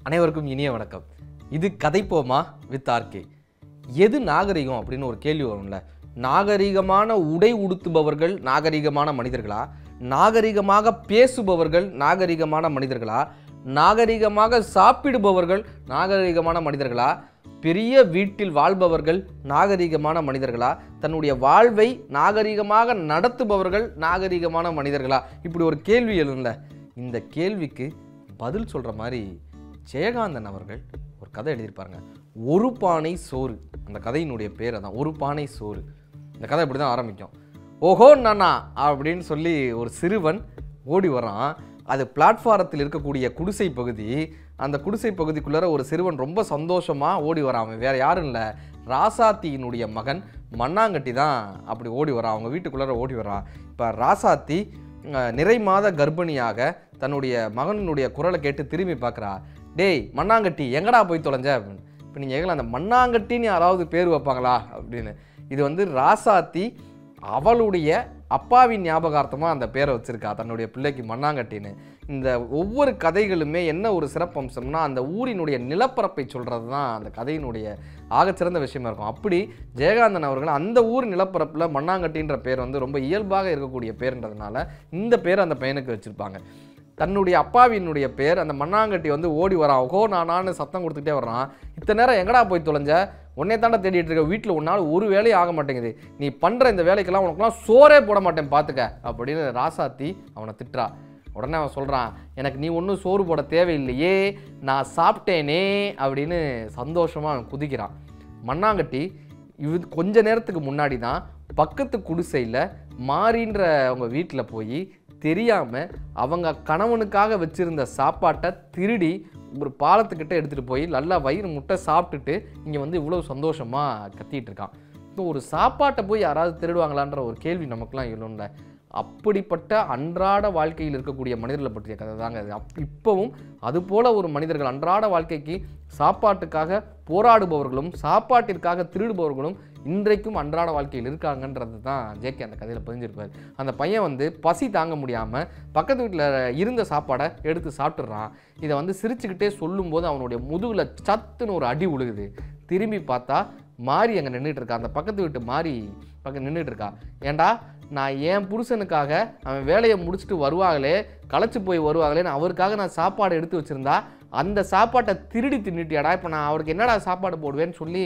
அனைவருக்கும் இனிய வணக்கம் இது கதைப்போமா வித் ஆர்கே எது நாகரிகம் அப்படின்னு ஒரு கேள்வி வரும்ல நாகரிகமான உடை உடுத்துபவர்கள் நாகரிகமான மனிதர்களா நாகரிகமாக பேசுபவர்கள் நாகரிகமான மனிதர்களா நாகரிகமாக சாப்பிடுபவர்கள் நாகரிகமான மனிதர்களா பெரிய வீட்டில் வாழ்பவர்கள் நாகரிகமான மனிதர்களா தன்னுடைய வாழ்வை நாகரிகமாக நடத்துபவர்கள் நாகரிகமான மனிதர்களா இப்படி ஒரு கேள்வி எழும்ல இந்த கேள்விக்கு பதில் சொல்கிற மாதிரி ஜெயகாந்தன் அவர்கள் ஒரு கதை எழுதியிருப்பாருங்க ஒரு பானை சோறு அந்த கதையினுடைய பேர் அதான் ஒரு பானை சோறு இந்த கதை இப்படி தான் ஆரம்பிக்கும் ஓஹோ நானா அப்படின்னு சொல்லி ஒரு சிறுவன் ஓடி வரான் அது பிளாட்ஃபாரத்தில் இருக்கக்கூடிய குடிசை பகுதி அந்த குடிசை பகுதிக்குள்ளார ஒரு சிறுவன் ரொம்ப சந்தோஷமாக ஓடி வரான் அவன் வேற யாரும் இல்லை ராசாத்தியினுடைய மகன் மண்ணாங்கட்டி தான் அப்படி ஓடி வரான் அவங்க வீட்டுக்குள்ளார ஓடி வரான் இப்போ ராசாத்தி அஹ், நிறை மாத கர்ப்பிணியாக தன்னுடைய மகனுடைய குரலை கேட்டு திரும்பி பார்க்குறா டேய் மண்ணாங்கட்டி எங்கடா போய் தொலைஞ்ச அப்படின்னு இப்போ நீங்கள் கேட்கலாம் அந்த மண்ணாங்கட்டின்னு யாராவது பேர் வைப்பாங்களா அப்படின்னு இது வந்து ராசாத்தி அவளுடைய அப்பாவின் ஞாபகார்த்தமாக அந்த பேரை வச்சிருக்கா தன்னுடைய பிள்ளைக்கு மண்ணாங்கட்டின்னு இந்த ஒவ்வொரு கதைகளுமே என்ன ஒரு சிறப்பம்சம்னா அந்த ஊரினுடைய நிலப்பரப்பை சொல்கிறது தான் அந்த கதையினுடைய ஆகச்சிறந்த விஷயமா இருக்கும் அப்படி ஜெயகாந்தன் அவர்கள் அந்த ஊர் நிலப்பரப்பில் மண்ணாங்கட்டின்ற பேர் வந்து ரொம்ப இயல்பாக இருக்கக்கூடிய பேர்ன்றதுனால இந்த பேர் அந்த பையனுக்கு வச்சுருப்பாங்க தன்னுடைய அப்பாவினுடைய பேர் அந்த மண்ணாங்கட்டி வந்து ஓடி வரான் ஓஹோ நானான்னு சத்தம் கொடுத்துட்டே வர்றான் இத்தனை நேரம் எங்கடா போய் தொலைஞ்ச உன்னை தாண்டா தேடிட்டு இருக்க வீட்டில் உன்னால் ஒரு வேலையும் ஆக மாட்டேங்குது நீ பண்ணுற இந்த வேலைக்கெல்லாம் உனக்குலாம் சோறே போட மாட்டேன் பார்த்துக்க அப்படின்னு ராசாத்தி அவனை திட்டுறா உடனே அவன் சொல்கிறான் எனக்கு நீ ஒன்றும் சோறு போட தேவையில்லையே நான் சாப்பிட்டேனே அப்படின்னு சந்தோஷமாக அவன் குதிக்கிறான் மண்ணாங்கட்டி இது கொஞ்ச நேரத்துக்கு முன்னாடி தான் பக்கத்து குடிசையில் மாறின்ற அவங்க வீட்டில் போய் தெரியாமல் அவங்க கணவனுக்காக வச்சிருந்த சாப்பாட்டை திருடி ஒரு பாலத்துக்கிட்ட எடுத்துகிட்டு போய் நல்லா வயிறு முட்டை சாப்பிட்டுட்டு இங்கே வந்து இவ்வளோ சந்தோஷமாக கத்திட்டு இருக்கான் இப்போ ஒரு சாப்பாட்டை போய் யாராவது திருடுவாங்களான்ற ஒரு கேள்வி நமக்குலாம் எழும்ல அப்படிப்பட்ட அன்றாட வாழ்க்கையில் இருக்கக்கூடிய மனிதர்களை பற்றிய கதை தாங்க அது அப் இப்போவும் அதுபோல ஒரு மனிதர்கள் அன்றாட வாழ்க்கைக்கு சாப்பாட்டுக்காக போராடுபவர்களும் சாப்பாட்டிற்காக திருடுபவர்களும் இன்றைக்கும் அன்றாட வாழ்க்கையில் இருக்காங்கன்றது தான் ஜேகே அந்த கதையில் பதிஞ்சிருப்பார் அந்த பையன் வந்து பசி தாங்க முடியாமல் பக்கத்து வீட்டில் இருந்த சாப்பாடை எடுத்து சாப்பிட்றான் இதை வந்து சிரிச்சுக்கிட்டே சொல்லும்போது அவனுடைய முதுகில் சத்துன்னு ஒரு அடி உழுகுது திரும்பி பார்த்தா மாறி அங்கே நின்றுட்டு இருக்கா அந்த பக்கத்து வீட்டு மாறி பக்கம் நின்றுட்டு இருக்கா ஏன்டா நான் என் புருஷனுக்காக அவன் வேலையை முடிச்சுட்டு வருவாங்களே களைச்சு போய் வருவாங்களேன்னு அவருக்காக நான் சாப்பாடு எடுத்து வச்சுருந்தா அந்த சாப்பாட்டை திருடி தின்னுட்டியாடா இப்போ நான் அவருக்கு என்னடா சாப்பாடு போடுவேன்னு சொல்லி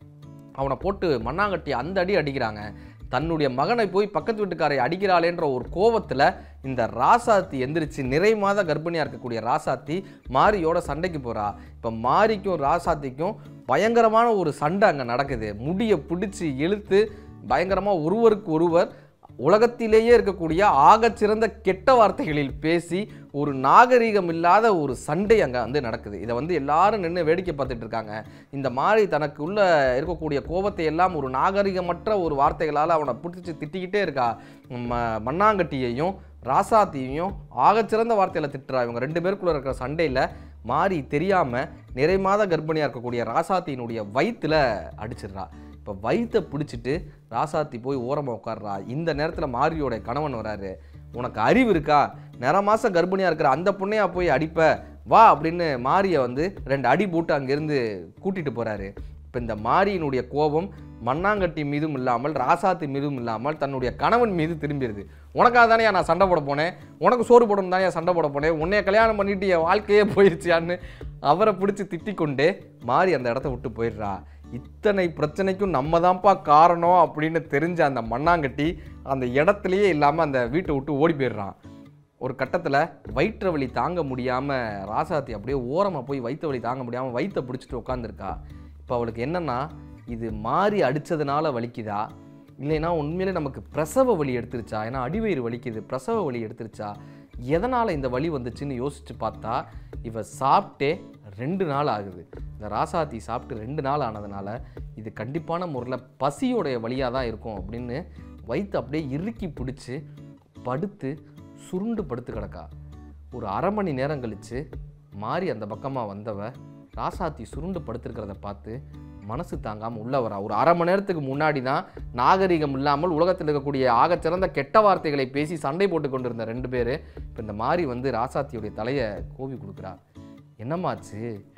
அவனை போட்டு மண்ணாங்கட்டி அந்த அடி அடிக்கிறாங்க தன்னுடைய மகனை போய் பக்கத்து வீட்டுக்காரை அடிக்கிறாளேன்ற ஒரு கோவத்தில் இந்த ராசாத்தி எந்திரிச்சு நிறை மாத கர்ப்பிணியாக இருக்கக்கூடிய ராசாத்தி மாரியோட சண்டைக்கு போகிறா இப்போ மாரிக்கும் ராசாத்திக்கும் பயங்கரமான ஒரு சண்டை அங்கே நடக்குது முடியை பிடிச்சி இழுத்து பயங்கரமாக ஒருவருக்கு ஒருவர் உலகத்திலேயே இருக்கக்கூடிய ஆகச்சிறந்த கெட்ட வார்த்தைகளில் பேசி ஒரு நாகரிகம் இல்லாத ஒரு சண்டை அங்கே வந்து நடக்குது இதை வந்து எல்லாரும் நின்று வேடிக்கை பார்த்துட்டு இருக்காங்க இந்த மாதிரி தனக்கு உள்ள இருக்கக்கூடிய கோபத்தை எல்லாம் ஒரு நாகரிகமற்ற ஒரு வார்த்தைகளால் அவனை பிடிச்சி திட்டிக்கிட்டே இருக்கா ம மண்ணாங்கட்டியையும் ராசாத்தியையும் ஆகச்சிறந்த வார்த்தையில் திட்டுறா இவங்க ரெண்டு பேருக்குள்ள இருக்கிற சண்டையில் மாறி தெரியாமல் நிறை மாத கர்ப்பிணியாக இருக்கக்கூடிய ராசாத்தியினுடைய வயிற்றுல அடிச்சிடுறா இப்போ வயித்தை பிடிச்சிட்டு ராசாத்தி போய் ஓரமாக உட்கார்றா இந்த நேரத்தில் மாரியோட கணவன் வராரு உனக்கு அறிவு இருக்கா நிற மாதம் கர்ப்பிணியாக இருக்கிற அந்த பொண்ணையா போய் அடிப்ப வா அப்படின்னு மாரியை வந்து ரெண்டு அடி போட்டு அங்கேருந்து கூட்டிகிட்டு போகிறாரு இப்போ இந்த மாரியினுடைய கோபம் மண்ணாங்கட்டி மீதும் இல்லாமல் ராசாத்தி மீதும் இல்லாமல் தன்னுடைய கணவன் மீது திரும்பிடுது உனக்காக தானே நான் சண்டை போட போனேன் உனக்கு சோறு போடணும் தானே சண்டை போட போனேன் உன்னைய கல்யாணம் பண்ணிட்டு என் வாழ்க்கையே போயிடுச்சியான்னு அவரை பிடிச்சி திட்டிக் கொண்டே மாறி அந்த இடத்த விட்டு போயிடுறா இத்தனை பிரச்சனைக்கும் நம்ம தான்ப்பா காரணம் அப்படின்னு தெரிஞ்ச அந்த மண்ணாங்கட்டி அந்த இடத்துலையே இல்லாமல் அந்த வீட்டை விட்டு ஓடி போயிடுறான் ஒரு கட்டத்தில் வயிற்று வலி தாங்க முடியாமல் ராசாத்தி அப்படியே ஓரமாக போய் வயிற்று வலி தாங்க முடியாமல் வயிற்றை பிடிச்சிட்டு உட்காந்துருக்கா இப்போ அவளுக்கு என்னென்னா இது மாறி அடித்ததுனால வலிக்குதா இல்லைன்னா உண்மையிலே நமக்கு பிரசவ வலி எடுத்துருச்சா ஏன்னா அடிவயிறு வலிக்குது பிரசவ வலி எடுத்துருச்சா எதனால் இந்த வலி வந்துச்சுன்னு யோசித்து பார்த்தா இவ சாப்பிட்டே ரெண்டு நாள் ஆகுது இந்த ராசாத்தி சாப்பிட்டு ரெண்டு நாள் ஆனதுனால இது கண்டிப்பான முறையில் பசியோடைய வழியாக தான் இருக்கும் அப்படின்னு வயிற்று அப்படியே இறுக்கி பிடிச்சி படுத்து சுருண்டு படுத்து கிடக்கா ஒரு அரை மணி நேரம் கழித்து மாறி அந்த பக்கமாக வந்தவ ராசாத்தி சுருண்டு படுத்திருக்கிறத பார்த்து மனசு தாங்காமல் உள்ள வரா ஒரு அரை மணி நேரத்துக்கு முன்னாடி தான் நாகரிகம் இல்லாமல் உலகத்தில் இருக்கக்கூடிய ஆகச்சிறந்த கெட்ட வார்த்தைகளை பேசி சண்டை போட்டு கொண்டிருந்த ரெண்டு பேர் இப்போ இந்த மாதிரி வந்து ராசாத்தியுடைய தலையை கோவி கொடுக்குறா என்னம்மாச்சு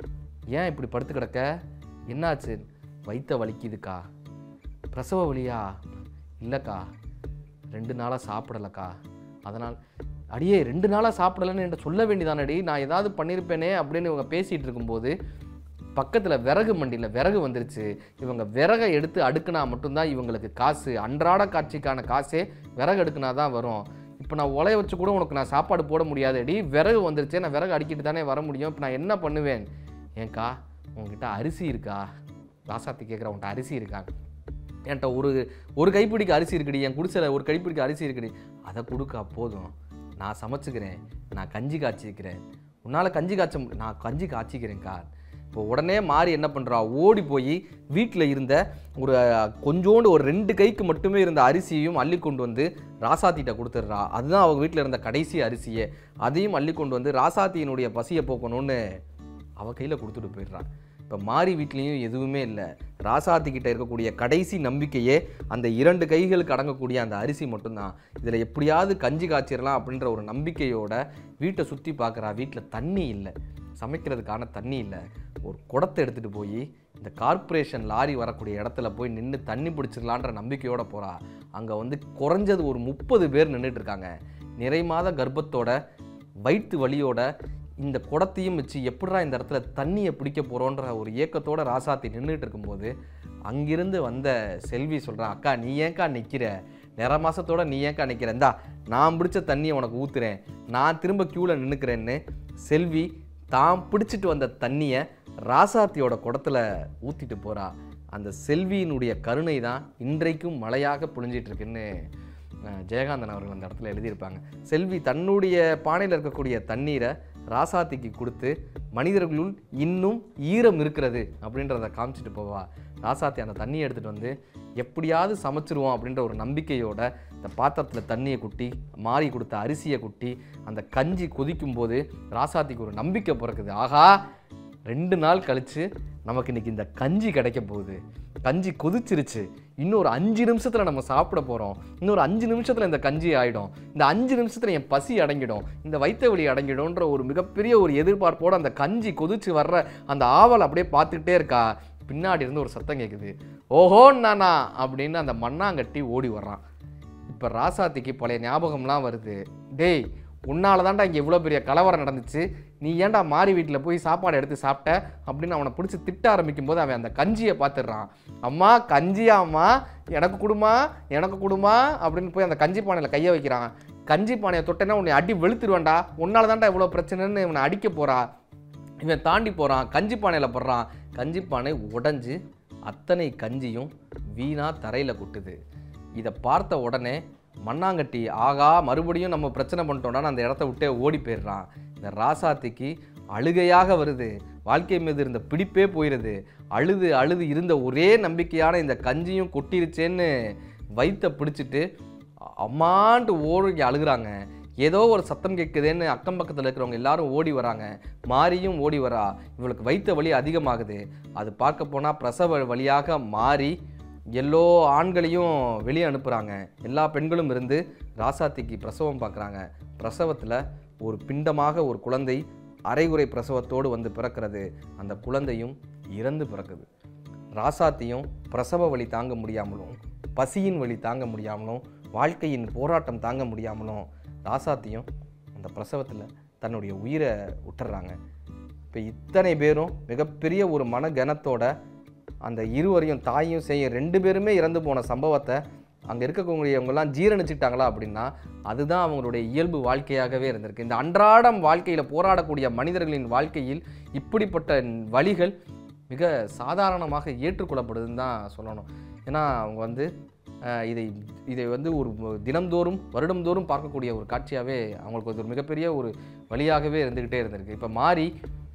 ஏன் இப்படி படுத்து கிடக்க என்னாச்சு வயித்த வலிக்குதுக்கா பிரசவ வலியா இல்லைக்கா ரெண்டு நாளாக சாப்பிடலக்கா அதனால் அடியே ரெண்டு நாளாக சாப்பிடலன்னு என்கிட்ட சொல்ல வேண்டியதானடி நான் ஏதாவது பண்ணியிருப்பேனே அப்படின்னு இவங்க பேசிகிட்டு இருக்கும்போது பக்கத்தில் விறகு மண்டியில் விறகு வந்துருச்சு இவங்க விறகை எடுத்து அடுக்குனா மட்டும்தான் இவங்களுக்கு காசு அன்றாட காட்சிக்கான காசே விறகு அடுக்குனா தான் வரும் இப்போ நான் உலைய வச்சு கூட உனக்கு நான் சாப்பாடு போட முடியாதடி விறகு வந்துருச்சே நான் விறகு அடிக்கிட்டு தானே வர முடியும் இப்போ நான் என்ன பண்ணுவேன் ஏன்க்கா உங்ககிட்ட அரிசி இருக்கா ராசாத்தி கேட்குற உன்கிட்ட அரிசி இருக்கா என்கிட்ட ஒரு ஒரு கைப்பிடிக்கு அரிசி இருக்குடி என் குடிசையில் ஒரு கைப்பிடிக்கு அரிசி இருக்குடி அதை கொடுக்கா போதும் நான் சமைச்சுக்கிறேன் நான் கஞ்சி காய்ச்சிக்கிறேன் உன்னால் கஞ்சி காய்ச்ச மு- நான் கஞ்சி காய்ச்சிக்கிறேன்க்கா இப்போ உடனே மாறி என்ன பண்ணுறா ஓடி போய் வீட்டில் இருந்த ஒரு அஹ், கொஞ்சோண்டு ஒரு ரெண்டு கைக்கு மட்டுமே இருந்த அரிசியையும் அள்ளி கொண்டு வந்து ராசாத்திட்ட கொடுத்துட்றா அதுதான் அவங்க வீட்டில் இருந்த கடைசி அரிசியே அதையும் அள்ளி கொண்டு வந்து ராசாத்தியினுடைய பசியை போக்கணும்னு அவ கையில் கொடுத்துட்டு போயிடுறான் இப்போ மாரி வீட்லேயும் எதுவுமே இல்லை ராசாத்தி கிட்ட இருக்கக்கூடிய கடைசி நம்பிக்கையே அந்த இரண்டு கைகளுக்கு அடங்கக்கூடிய அந்த அரிசி மட்டும்தான் இதில் எப்படியாவது கஞ்சி காய்ச்சிடலாம் அப்படின்ற ஒரு நம்பிக்கையோட வீட்டை சுற்றி பார்க்குறா வீட்டில் தண்ணி இல்லை சமைக்கிறதுக்கான தண்ணி இல்லை ஒரு குடத்தை எடுத்துகிட்டு போய் இந்த கார்ப்பரேஷன் லாரி வரக்கூடிய இடத்துல போய் நின்று தண்ணி பிடிச்சிடலான்ற நம்பிக்கையோட போகிறா அங்கே வந்து குறைஞ்சது ஒரு முப்பது பேர் நின்றுட்டு இருக்காங்க நிறை மாத கர்ப்பத்தோட வயிற்று வலியோட இந்த குடத்தையும் வச்சு எப்படிடா இந்த இடத்துல தண்ணியை பிடிக்க போகிறோன்ற ஒரு ஏக்கத்தோட ராசாத்தி நின்றுட்டு இருக்கும்போது அங்கிருந்து வந்த செல்வி சொல்கிறான் அக்கா நீ ஏன்க்கா நிற்கிற நிற மாசத்தோட நீ ஏன்க்கா நிற்கிற இந்தா நான் பிடிச்ச தண்ணியை உனக்கு ஊற்றுறேன் நான் திரும்ப க்யூவில் நின்றுக்கிறேன்னு செல்வி தான் பிடிச்சிட்டு வந்த தண்ணியை ராசாத்தியோட குடத்துல ஊற்றிட்டு போகிறா அந்த செல்வியினுடைய கருணை தான் இன்றைக்கும் மழையாக பொழிஞ்சிட்டு இருக்குன்னு அஹ், ஜெயகாந்தன் அவர்கள் அந்த இடத்துல எழுதியிருப்பாங்க செல்வி தன்னுடைய பானையில் இருக்கக்கூடிய தண்ணீரை ராசாத்திக்கு கொடுத்து மனிதர்களுள் இன்னும் ஈரம் இருக்கிறது அப்படின்றத காமிச்சிட்டு போவா ராசாத்தி அந்த தண்ணியை எடுத்துகிட்டு வந்து எப்படியாவது சமைச்சிருவோம் அப்படின்ற ஒரு நம்பிக்கையோட இந்த பாத்திரத்தில் தண்ணியை குட்டி மாறி கொடுத்த அரிசியை குட்டி அந்த கஞ்சி கொதிக்கும் போது ராசாத்திக்கு ஒரு நம்பிக்கை பிறக்குது ஆகா ரெண்டு நாள் கழிச்சு நமக்கு இன்னைக்கு இந்த கஞ்சி கிடைக்க போகுது கஞ்சி கொதிச்சிருச்சு இன்னொரு அஞ்சு நிமிஷத்தில் நம்ம சாப்பிட போகிறோம் இன்னொரு அஞ்சு நிமிஷத்தில் இந்த கஞ்சி ஆகிடும் இந்த அஞ்சு நிமிஷத்தில் என் பசி அடங்கிடும் இந்த வயிற்று வலி அடங்கிடும்ன்ற ஒரு மிகப்பெரிய ஒரு எதிர்பார்ப்போடு அந்த கஞ்சி கொதிச்சு வர்ற அந்த ஆவல் அப்படியே பார்த்துக்கிட்டே இருக்கா பின்னாடி இருந்து ஒரு சத்தம் கேட்குது ஓஹோ நானா அப்படின்னு அந்த மண்ணாங்கட்டி ஓடி வர்றான் இப்போ ராசாத்திக்கு பழைய ஞாபகம்லாம் வருது டேய் உன்னால தான்டா இங்கே இவ்வளோ பெரிய கலவரம் நடந்துச்சு நீ ஏன்டா மாறி வீட்டில் போய் சாப்பாடு எடுத்து சாப்பிட்ட அப்படின்னு அவனை பிடிச்சி திட்ட ஆரம்பிக்கும் போது அவன் அந்த கஞ்சியை பார்த்துடுறான் அம்மா கஞ்சியா அம்மா எனக்கு கொடுமா எனக்கு கொடுமா அப்படின்னு போய் அந்த கஞ்சி பானையில் கையை வைக்கிறான் கஞ்சி பானையை தொட்டேன்னா உன்னை அடி வெளுத்துருவேன்டா உன்னால தான்டா இவ்வளோ பிரச்சனைன்னு இவனை அடிக்க போறா இவன் தாண்டி போகிறான் கஞ்சி பானையில் போடுறான் கஞ்சி பானை உடைஞ்சு அத்தனை கஞ்சியும் வீணா தரையில் கொட்டுது இதை பார்த்த உடனே மண்ணாங்கட்டி ஆகா மறுபடியும் நம்ம பிரச்சனை பண்ணிட்டோம்னா அந்த இடத்த விட்டே ஓடி போயிடுறான் இந்த ராசாத்திக்கு அழுகையாக வருது வாழ்க்கை மீது இருந்த பிடிப்பே போயிடுது அழுது அழுது இருந்த ஒரே நம்பிக்கையான இந்த கஞ்சியும் கொட்டிருச்சேன்னு வயித்தை பிடிச்சிட்டு அம்மான்ட்டு ஓடி அழுகுறாங்க ஏதோ ஒரு சத்தம் கேட்குதேன்னு அக்கம் பக்கத்தில் இருக்கிறவங்க எல்லாரும் ஓடி வராங்க மாறியும் ஓடி வரா இவளுக்கு வைத்த வலி அதிகமாகுது அது பார்க்க போனால் பிரசவ வழியாக மாறி எல்லோ ஆண்களையும் வெளியே அனுப்புகிறாங்க எல்லா பெண்களும் இருந்து ராசாத்திக்கு பிரசவம் பார்க்குறாங்க பிரசவத்தில் ஒரு பிண்டமாக ஒரு குழந்தை அரைகுறை பிரசவத்தோடு வந்து பிறக்கிறது அந்த குழந்தையும் இறந்து பிறக்குது ராசாத்தியும் பிரசவ வலி தாங்க முடியாமலும் பசியின் வலி தாங்க முடியாமலும் வாழ்க்கையின் போராட்டம் தாங்க முடியாமலும் ராசாத்தியும் அந்த பிரசவத்தில் தன்னுடைய உயிரை விட்டுறாங்க இப்போ இத்தனை பேரும் மிகப்பெரிய ஒரு மன கனத்தோட அந்த இருவரையும் தாயும் செய்ய ரெண்டு பேருமே இறந்து போன சம்பவத்தை அங்கே இருக்கக்கூடியவங்கெல்லாம் ஜீரணிச்சிட்டாங்களா அப்படின்னா அதுதான் அவங்களுடைய இயல்பு வாழ்க்கையாகவே இருந்திருக்கு இந்த அன்றாடம் வாழ்க்கையில் போராடக்கூடிய மனிதர்களின் வாழ்க்கையில் இப்படிப்பட்ட வழிகள் மிக சாதாரணமாக ஏற்றுக்கொள்ளப்படுதுன்னு தான் சொல்லணும் ஏன்னா அவங்க வந்து அஹ், இதை இதை வந்து ஒரு தினம்தோறும் வருடம்தோறும் பார்க்கக்கூடிய ஒரு காட்சியாகவே அவங்களுக்கு ஒரு மிகப்பெரிய ஒரு வழியாகவே இருந்துக்கிட்டே இருந்திருக்கு இப்போ மாறி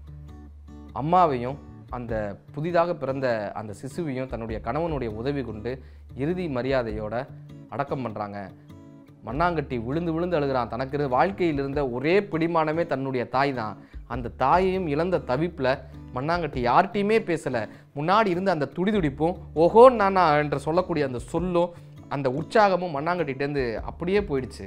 அம்மாவையும் அந்த புதிதாக பிறந்த அந்த சிசுவையும் தன்னுடைய கணவனுடைய உதவி கொண்டு இறுதி மரியாதையோட அடக்கம் பண்ணுறாங்க மண்ணாங்கட்டி விழுந்து விழுந்து அழுகிறான் தனக்கு இருந்த வாழ்க்கையில் இருந்த ஒரே பிடிமானமே தன்னுடைய தாய் தான் அந்த தாயையும் இழந்த தவிப்பில் மண்ணாங்கட்டி யார்கிட்டையுமே பேசலை முன்னாடி இருந்த அந்த துடிதுடிப்பும் ஓஹோ நானா என்று சொல்லக்கூடிய அந்த சொல்லும் அந்த உற்சாகமும் மண்ணாங்கட்டிகிட்டேருந்து அப்படியே போயிடுச்சு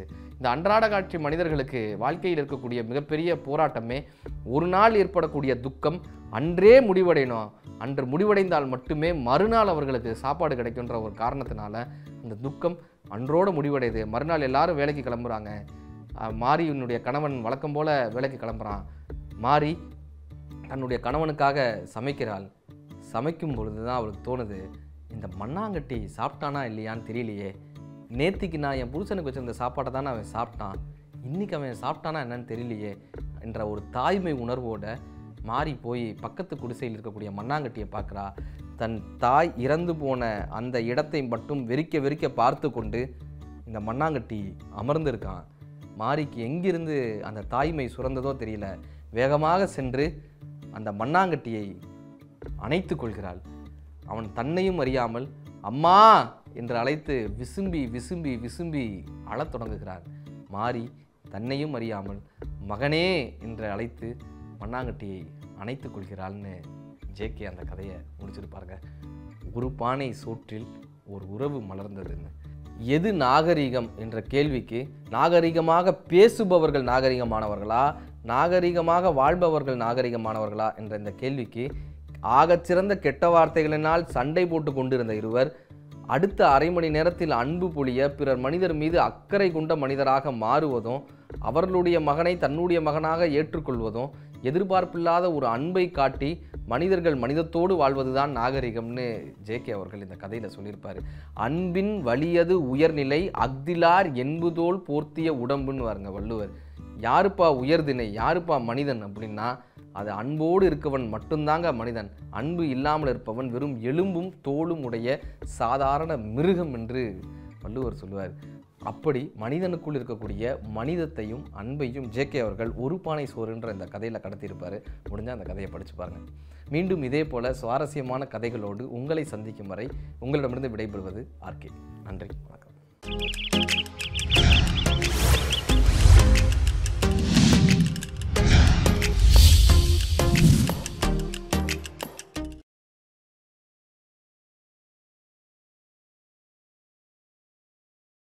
இந்த அன்றாட காட்சி மனிதர்களுக்கு வாழ்க்கையில் இருக்கக்கூடிய மிகப்பெரிய போராட்டமே ஒரு நாள் ஏற்படக்கூடிய துக்கம் அன்றே முடிவடையணும் அன்று முடிவடைந்தால் மட்டுமே மறுநாள் அவர்களுக்கு சாப்பாடு கிடைக்குன்ற ஒரு காரணத்தினால அந்த துக்கம் அன்றோடு முடிவடையுது மறுநாள் எல்லாரும் வேலைக்கு கிளம்புறாங்க அஹ் மாரியினுடைய கணவன் வழக்கம் போல வேலைக்கு கிளம்புறான் மாரி தன்னுடைய கணவனுக்காக சமைக்கிறாள் சமைக்கும் பொழுது தான் அவளுக்கு தோணுது இந்த மண்ணாங்கட்டி சாப்பிட்டானா இல்லையான்னு தெரியலையே நேத்திக்கு நான் என் புருஷனுக்கு வச்சிருந்த சாப்பாட்டை தானே அவன் சாப்பிட்டான் இன்னைக்கு அவன் சாப்பிட்டானா என்னன்னு தெரியலையே என்ற ஒரு தாய்மை உணர்வோட மாறி போய் பக்கத்து குடிசையில் இருக்கக்கூடிய மண்ணாங்கட்டியை பார்க்குறா தன் தாய் இறந்து போன அந்த இடத்தை மட்டும் வெறிக்க வெறிக்க பார்த்து கொண்டு இந்த மண்ணாங்கட்டி அமர்ந்திருக்கான் மாரிக்கு எங்கிருந்து அந்த தாய்மை சுரந்ததோ தெரியல வேகமாக சென்று அந்த மண்ணாங்கட்டியை அணைத்து கொள்கிறாள் அவன் தன்னையும் அறியாமல் அம்மா என்று அழைத்து விசும்பி விசும்பி விசும்பி அழத் தொடங்குகிறான் மாறி தன்னையும் அறியாமல் மகனே என்று அழைத்து மண்ணாங்கட்டியை அணைத்துக் கொள்கிறாள்னு ஜேகே அந்த கதையை முடிச்சிருப்பாருங்க ஒரு பானை சோற்றில் ஒரு உறவு மலர்ந்ததுன்னு எது நாகரிகம் என்ற கேள்விக்கு நாகரிகமாக பேசுபவர்கள் நாகரிகமானவர்களா நாகரிகமாக வாழ்பவர்கள் நாகரிகமானவர்களா என்ற இந்த கேள்விக்கு ஆகச்சிறந்த கெட்ட வார்த்தைகளினால் சண்டை போட்டு கொண்டிருந்த இருவர் அடுத்த அரை மணி நேரத்தில் அன்பு பொழிய பிறர் மனிதர் மீது அக்கறை கொண்ட மனிதராக மாறுவதும் அவர்களுடைய மகனை தன்னுடைய மகனாக ஏற்றுக்கொள்வதும் எதிர்பார்ப்பில்லாத ஒரு அன்பை காட்டி மனிதர்கள் மனிதத்தோடு வாழ்வதுதான் நாகரிகம்னு ஜேகே அவர்கள் இந்த கதையில் சொல்லியிருப்பார் அன்பின் வலியது உயர்நிலை அக்திலார் என்புதோல் போர்த்திய உடம்புன்னு வாருங்க வள்ளுவர் யாருப்பா உயர்தினை யாருப்பா மனிதன் அப்படின்னா அது அன்போடு இருக்கவன் மட்டும்தாங்க மனிதன் அன்பு இல்லாமல் இருப்பவன் வெறும் எலும்பும் தோலும் உடைய சாதாரண மிருகம் என்று வள்ளுவர் சொல்லுவார் அப்படி மனிதனுக்குள் இருக்கக்கூடிய மனிதத்தையும் அன்பையும் ஜேகே அவர்கள் ஒரு பானை சோறுன்ற இந்த கதையில் கடத்தியிருப்பார் முடிஞ்சால் அந்த கதையை படிச்சு பாருங்க மீண்டும் இதே போல சுவாரஸ்யமான கதைகளோடு உங்களை சந்திக்கும் வரை உங்களிடமிருந்து விடைபெறுவது ஆர்கே நன்றி